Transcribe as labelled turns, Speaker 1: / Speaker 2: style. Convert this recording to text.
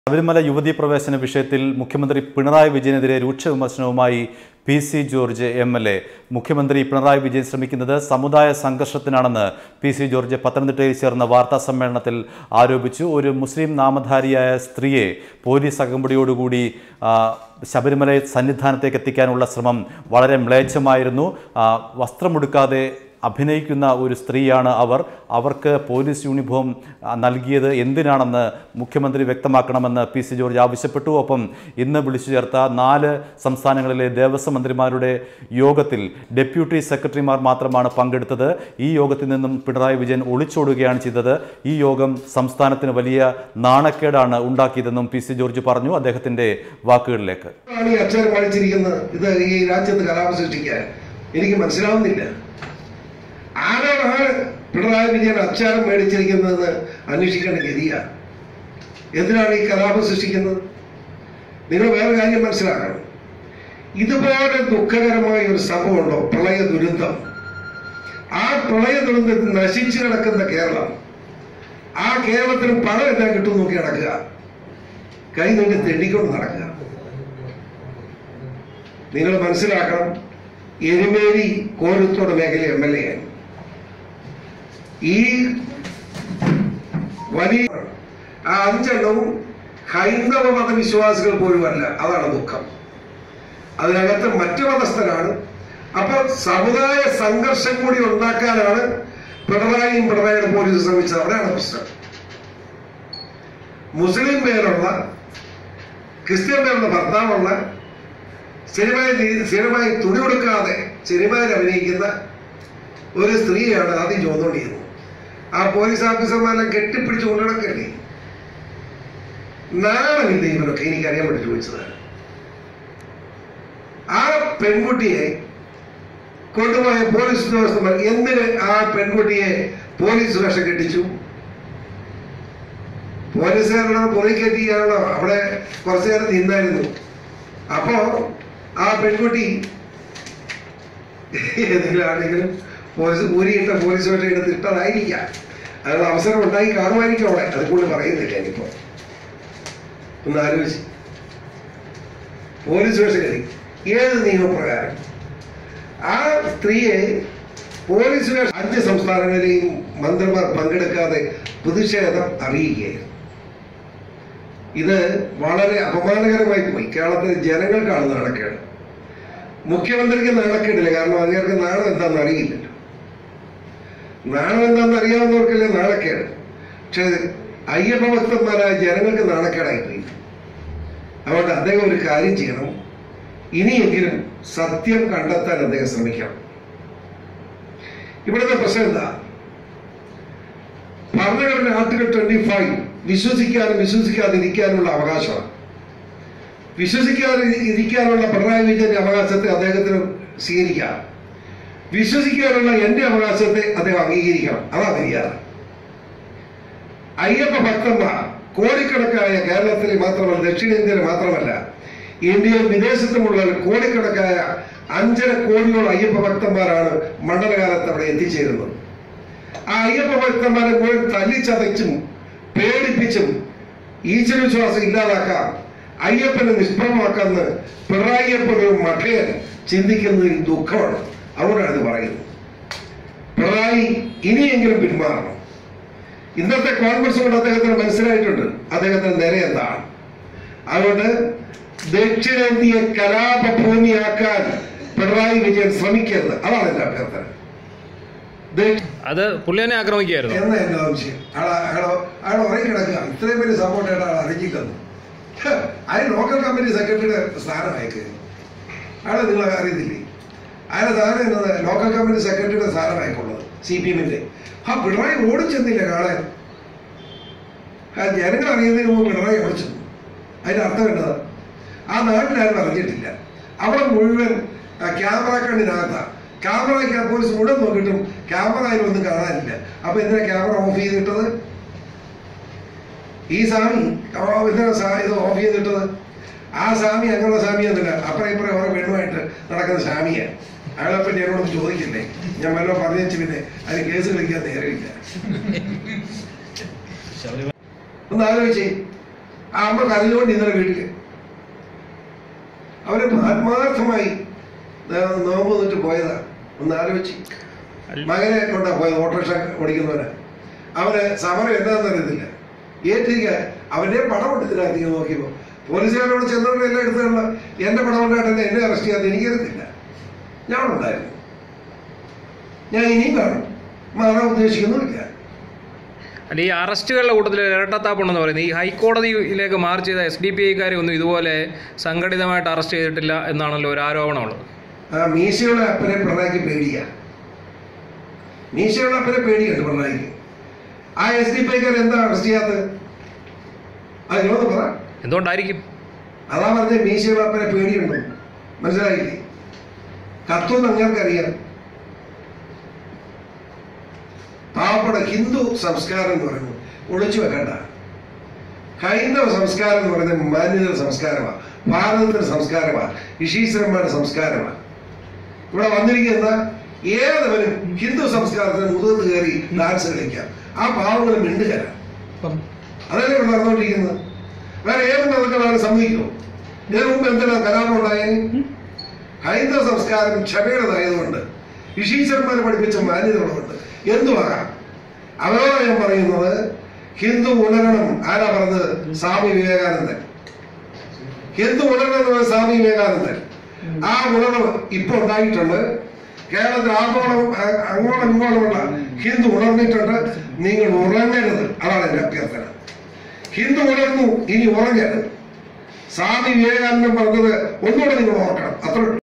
Speaker 1: ശബരിമല യുവതീ പ്രവേശന വിഷയത്തിൽ മുഖ്യമന്ത്രി പിണറായി വിജയനെതിരെ രൂക്ഷ വിമർശനവുമായി P C George M L A മുഖ്യമന്ത്രി പിണറായി വിജയൻ ശ്രമിക്കുന്നത് സമുദായ സംഘർഷത്തിനാണെന്ന് പി സി ജോർജ് പത്തനംതിട്ടയിൽ ചേർന്ന വാർത്താ സമ്മേളനത്തിൽ ആരോപിച്ചു ഒരു മുസ്ലിം നാമധാരിയായ സ്ത്രീയെ പോലീസ് അകമ്പടിയോടുകൂടി ആ, ശബരിമല സന്നിധാനത്തേക്ക് എത്തിക്കാനുള്ള ശ്രമം വളരെ മ്ലേച്ഛമായിരുന്നു ആ, വസ്ത്രമുടുക്കാതെ അഭിനയിക്കുന്ന ഒരു സ്ത്രീയാണ് അവർ അവർക്ക് പോലീസ് യൂണിഫോം ആ, നൽകിയത് എന്തിനാണെന്ന് മുഖ്യമന്ത്രി വ്യക്തമാക്കണമെന്ന് പി സി ജോർജ് ആവശ്യപ്പെട്ടു ഒപ്പം ഇന്ന് വിളിച്ചു ചേർത്ത നാല് സംസ്ഥാനങ്ങളിലെ ദേവസ്വം മന്ത്രിമാരുടെ യോഗത്തിൽ ഡെപ്യൂട്ടി സെക്രട്ടറിമാർ മാത്രമാണ് പങ്കെടുത്തത് ഈ യോഗത്തിൽ നിന്നും പിണറായി വിജയൻ ഒളിച്ചോടുകയാണ് ചെയ്തത് ഈ യോഗം സംസ്ഥാനത്തിന് വലിയ നാണക്കേടാണ് ഉണ്ടാക്കിയതെന്നും പി സി ജോർജ് പറഞ്ഞു അദ്ദേഹത്തിന്റെ വാക്കുകളിലേക്ക്
Speaker 2: ആണ് ഈ അക്ഷരം പഠിച്ചിരിക്കുന്നത് ഇത് ഈ രാജ്യത്ത് കലാപം സൃഷ്ടിക്കാൻ എനിക്ക് മനസ്സിലാവുന്നില്ല ആരാണ് പിണറായി വിജയൻ അച്ചാരം മേടിച്ചിരിക്കുന്നതെന്ന് അന്വേഷിക്കേണ്ട ഗതിയാണ് എന്തിനാണ് ഈ കലാപം സൃഷ്ടിക്കുന്നത് നിങ്ങൾ വേറെ കാര്യം മനസ്സിലാക്കണം ഇതുപോലെ ദുഃഖകരമായ ഒരു സംഭവമുണ്ടോ പ്രളയ ദുരന്തം ആ പ്രളയ ദുരന്തത്തിൽ നശിച്ചു കിടക്കുന്ന കേരളം ആ കേരളത്തിന് പണം എന്നാ കിട്ടും നോക്കി നടക്കുക കൈ നീട്ടി തെണ്ടിക്കൊണ്ട് നടക്കുക നിങ്ങൾ മനസ്സിലാക്കണം എരുമേലി കോരുത്തോട് മേഖല എം എൽ എ ആണ് ഈ വലിയ ആ അഞ്ചെണ്ണവും ഹൈന്ദവ മതവിശ്വാസികൾ പോലുമല്ല അതാണ് ദുഃഖം അതിനകത്ത് മറ്റു മതസ്ഥരാണ് അപ്പൊ സമുദായ സംഘർഷം കൂടി ഉണ്ടാക്കാനാണ് പിണറായിയും പിണറായിയുടെ പോലീസ് ശ്രമിച്ചത് അവിടെയാണ് പ്രശ്നം മുസ്ലിം പേരുള്ള ക്രിസ്ത്യൻ പേരുള്ള ഭർത്താവുള്ള സിനിമയിൽ സിനിമയിൽ തുണി കൊടുക്കാതെ സിനിമയിൽ അഭിനയിക്കുന്ന ഒരു സ്ത്രീയാണ് ആദ്യം ചോദിച്ചോണ്ടിരുന്നത് ആ പോലീസ് ഓഫീസർമാരെല്ലാം കെട്ടിപ്പിടിച്ച് കൊണ്ടുനടക്കല്ലേ നാണമില്ല ഇവരൊക്കെ എനിക്കറിയാൻ വേണ്ടി ചോദിച്ചതാണ് ആ പെൺകുട്ടിയെ കൊണ്ടുപോയ പോലീസ് ഉദ്യോഗസ്ഥന്മാർ എന്തിന് ആ പെൺകുട്ടിയെ പോലീസ് വേഷം കെട്ടിച്ചു പോലീസുകാരുടെ പുറകെ കയറ്റിയാണല്ലോ അവിടെ കുറച്ചു നേരം നിന്നായിരുന്നു അപ്പോ ആ പെൺകുട്ടി ഏതെങ്കിലും ആണെങ്കിലും പോലീസ് ഊരിയിട്ട പോലീസ് വേഷം എടുത്ത് ഇട്ടതായിരിക്കാം അതിനുള്ള അവസരം ഉണ്ടായി കാണുമായിരിക്കും അവിടെ അത് കൂടുതൽ പറയുന്നില്ല ഇനിയിപ്പോ ഒന്ന് ആലോചിച്ച് പോലീസ് വേഷം കയറി ഏത് നിയമപ്രകാരം ആ സ്ത്രീയെ പോലീസ് വേഷം അഞ്ച് സംസ്ഥാനങ്ങളിലെയും മന്ത്രിമാർ പങ്കെടുക്കാതെ പ്രതിഷേധം അറിയിക്കുകയായിരുന്നു ഇത് വളരെ അപമാനകരമായി പോയി കേരളത്തിലെ ജനങ്ങൾക്കാണ് നാണക്കേട് മുഖ്യമന്ത്രിക്ക് നാണക്കേടില്ല കാരണം അങ്ങേർക്ക് നാണം എന്താണെന്ന് അറിയില്ലല്ലോ നാണം എന്താണെന്ന് അറിയാവുന്നവർക്കല്ലേ നാണക്കേട് പക്ഷെ അയ്യപ്പ ഭക്തന്മാരായ ജനങ്ങൾക്ക് നാണക്കേടായി പോയി അതുകൊണ്ട് അദ്ദേഹം ഒരു കാര്യം ചെയ്യണം ഇനിയെങ്കിലും സത്യം കണ്ടെത്താൻ അദ്ദേഹം ശ്രമിക്കണം ഇവിടുത്തെ പ്രശ്നം എന്താ ഭരണഘടന ആർട്ടിക്കൽ ട്വന്റി ഫൈവ് വിശ്വസിക്കാനും വിശ്വസിക്കാതിരിക്കാനുള്ള അവകാശമാണ് വിശ്വസിക്കാതെ ഇരിക്കാനുള്ള പിണറായി വിജയന്റെ അവകാശത്തെ അദ്ദേഹത്തിന് സ്വീകരിക്കാം വിശ്വസിക്കാനുള്ള എന്റെ അവകാശത്തെ അദ്ദേഹം അംഗീകരിക്കണം അതാ മര്യാദ അയ്യപ്പ ഭക്തന്മാർ കോടിക്കണക്കായ കേരളത്തിലെ മാത്രമല്ല ദക്ഷിണേന്ത്യയിലെ മാത്രമല്ല ഇന്ത്യയിൽ വിദേശത്തുമുള്ള കോടിക്കണക്കായ അഞ്ചര കോടിയോളം അയ്യപ്പ ഭക്തന്മാരാണ് മണ്ഡലകാലത്ത് അവിടെ എത്തിച്ചേരുന്നത് ആ അയ്യപ്പ ഭക്തന്മാരെ മുഴുവൻ തല്ലിച്ചതച്ചും പേടിപ്പിച്ചും ഈശ്വരവിശ്വാസം ഇല്ലാതാക്കാം അയ്യപ്പനെ നിഷ്പ്രഭമാക്കാന്ന് പിണറായിയപ്പൻ ഒരു മഠയൻ ചിന്തിക്കുന്നതിൽ ദുഃഖമാണ് അതുകൊണ്ടാണ് ഇത് പറയുന്നത് പിണറായി ഇനിയെങ്കിലും പിന്മാറണം ഇന്നത്തെ കോൺഗ്രസ് കൊണ്ട് അദ്ദേഹത്തിന് മനസ്സിലായിട്ടുണ്ട് അദ്ദേഹത്തിന് നേരെ എന്താണ് അതുകൊണ്ട് ദക്ഷിണേന്ത്യയെ കലാപഭൂമിയാക്കാൻ പിണറായി വിജയൻ ശ്രമിക്കരുത് അതാണ് എന്റെ അഭ്യർത്ഥന ദക്ഷി-
Speaker 3: അത് പുള്ളി തന്നെ ആക്രമിക്കുകയായിരുന്നു
Speaker 2: എന്നാ എന്റെ ആവശ്യം അയാൾ അയാൾ അയാൾ ഉറങ്ങി കിടക്കുക ഇത്രയും വലിയ സപ്പോർട്ട് ആയിട്ട് അയാൾ അറിഞ്ഞില്ലെന്ന് അയാൾ ലോക്കൽ കമ്പനി സെക്രട്ടറിയുടെ സ്ഥാനം അയക്കുക അയാളെ നിങ്ങൾ അറിയത്തില്ലേ അയാളെ സ്ഥാനം എന്നത് ലോക്കൽ കമ്പനി സെക്രട്ടറിയുടെ സ്ഥാനം അയക്കുള്ളത് സി പി എമ്മിന്റെ ആ പിണറായി ഓടിച്ചെന്നില്ല കാണാൻ ആ ജനങ്ങൾ അറിയുന്നതിന് മുമ്പ് പിണറായി ഓടിച്ചു അതിന്റെ അർത്ഥം എന്നതാ ആ നാട്ടിലാരും അറിഞ്ഞിട്ടില്ല അവിടെ മുഴുവൻ ആ, ക്യാമറ കണ്ണിനകത്താ ക്യാമറ പോലീസ് മുഴുവൻ നോക്കിയിട്ടും ക്യാമറ അതിലൊന്നും കാണാനില്ല അപ്പൊ എന്തിനാ ക്യാമറ ഓഫ് ചെയ്തിട്ടത് ഈ സ്വാമി ആ, എന്തിനാ സാ- ഇത് ഓഫ് ചെയ്തിട്ടത് ആ സ്വാമി അങ്ങനെയുള്ള സ്വാമി ഒന്നുമില്ല അപ്പുറം ഇപ്പുറം ഓരോ പെണ്ണുമായിട്ട് നടക്കുന്ന സ്വാമിയാണ് അയാളെപ്പറ്റി എന്നോട് ചോദിക്കില്ലേ ഞാൻ വല്ലതും പറഞ്ഞു പിന്നെ അതിന് കേസ് കളിക്കാൻ നേരമില്ല ഒന്ന് ആലോചിച്ചേ ആ അമ്മ കരഞ്ഞുകൊണ്ട് ഇന്നലെ വീട്ടില് അവര് ആത്മാർത്ഥമായി നോ- നോമ്പ് നിന്നിട്ട് പോയതാ ഒന്ന് ആലോചിച്ച് മകനെ കൊണ്ടാ പോയത് ഓട്ടോറിക്ഷ ഓടിക്കുന്നവന് അവന് സമരം എന്താണെന്ന് അറിയത്തില്ല ഏറ്റിരിക്ക അവന്റെ പടം എടുത്തില്ല നോക്കിയപ്പോ പോലീസുകാരോട് ചെന്നവരുടെ എല്ലാം എടുത്തുള്ള എന്റെ പടം ഉണ്ടായിട്ട് എന്നെ അറസ്റ്റ് ചെയ്യാതെ എനിക്കറിയത്തില്ല ഞാനുണ്ടായിരുന്നു ഞാൻ ഇനിയും കാണും മാറാൻ ഉദ്ദേശിക്കുന്നുമില്ല
Speaker 3: അല്ല ഈ അറസ്റ്റുകളുടെ കൂട്ടത്തിൽ ഇരട്ടത്താപ്പുണ്ടെന്ന് പറയുന്നത് ഈ ഹൈക്കോടതിയിലേക്ക് മാർച്ച് ചെയ്ത എസ് ഡി പി ഐക്കാരെ ഒന്നും ഇതുപോലെ സംഘടിതമായിട്ട് അറസ്റ്റ് ചെയ്തിട്ടില്ല എന്നാണല്ലോ ഒരു ആരോപണമുള്ളത്
Speaker 2: ആ മീശയുള്ള അപ്പനെ പിണറായിക്ക് പേടിയാ മീശയുള്ള അപ്പനെ പേടിയുണ്ട് പിണറായിക്ക് ആ എസ് ഡി പൈക്കാർ എന്താ അറസ്റ്റ് ചെയ്യാത്തത് അത് നിങ്ങളൊന്ന് പറ
Speaker 3: എന്തുകൊണ്ടായിരിക്കും
Speaker 2: അതാ പറഞ്ഞ മീശയുള്ള അപ്പനെ പേടിയുണ്ടോ മനസ്സിലായില്ലേ കത്തുന്ന് അങ്ങേർക്കറിയാം പാവപ്പെട്ട ഹിന്ദു സംസ്കാരം എന്ന് പറയുന്നത് ഒളിച്ചു വെക്കണ്ട ഹൈന്ദവ സംസ്കാരം എന്ന് പറയുന്നത് മാന്യതയുടെ സംസ്കാരമാണ് ഭാരതത്തിന്റെ സംസ്കാരമാണ് ഋഷീശ്വരന്മാരുടെ സംസ്കാരമാണ് ഇവിടെ വന്നിരിക്കുന്ന ഏതവനും ഹിന്ദു സംസ്കാരത്തിന് മുതിർന്ന് കയറി ഡാൻസ് കളിക്കാം ആ പാവങ്ങൾ മിണ്ടുകര അതല്ലേ ഇവിടെ നടന്നുകൊണ്ടിരിക്കുന്നത് വേറെ ഏത് മതങ്ങളാണ് സമ്മതിക്കുമോ ഇതിനു മുമ്പ് എന്തിനാണ് കലാപം ഉണ്ടായതിന് ഹൈന്ദവ സംസ്കാരം ക്ഷമയുടേതായതുകൊണ്ട് ഋഷീശ്വരന്മാർ പഠിപ്പിച്ച മാന്യതകളുണ്ട് എന്തുവാകാം അവരോട് ഞാൻ പറയുന്നത് ഹിന്ദു ഉണരണം ആരാ പറഞ്ഞത് സ്വാമി വിവേകാനന്ദൻ ഹിന്ദു ഉണരണം എന്ന് പറഞ്ഞ സ്വാമി വിവേകാനന്ദൻ ആ ഉണർവ് ഇപ്പൊ ഉണ്ടായിട്ടുണ്ട് കേരളത്തിൽ ആഗോളം അ- അങ്ങോളം ഇങ്ങോളമുള്ള ഹിന്ദു ഉണർന്നിട്ടുണ്ട് നിങ്ങൾ ഉറങ്ങരുത് അതാണ് എന്റെ അഭ്യർത്ഥന ഹിന്ദു ഉണർന്നു ഇനി ഉറങ്ങരുത് സ്വാമി വിവേകാനന്ദൻ പറഞ്ഞത് ഒന്നുകൂടെ നിങ്ങൾ ഓർക്കണം അത്രേ ഉള്ളൂ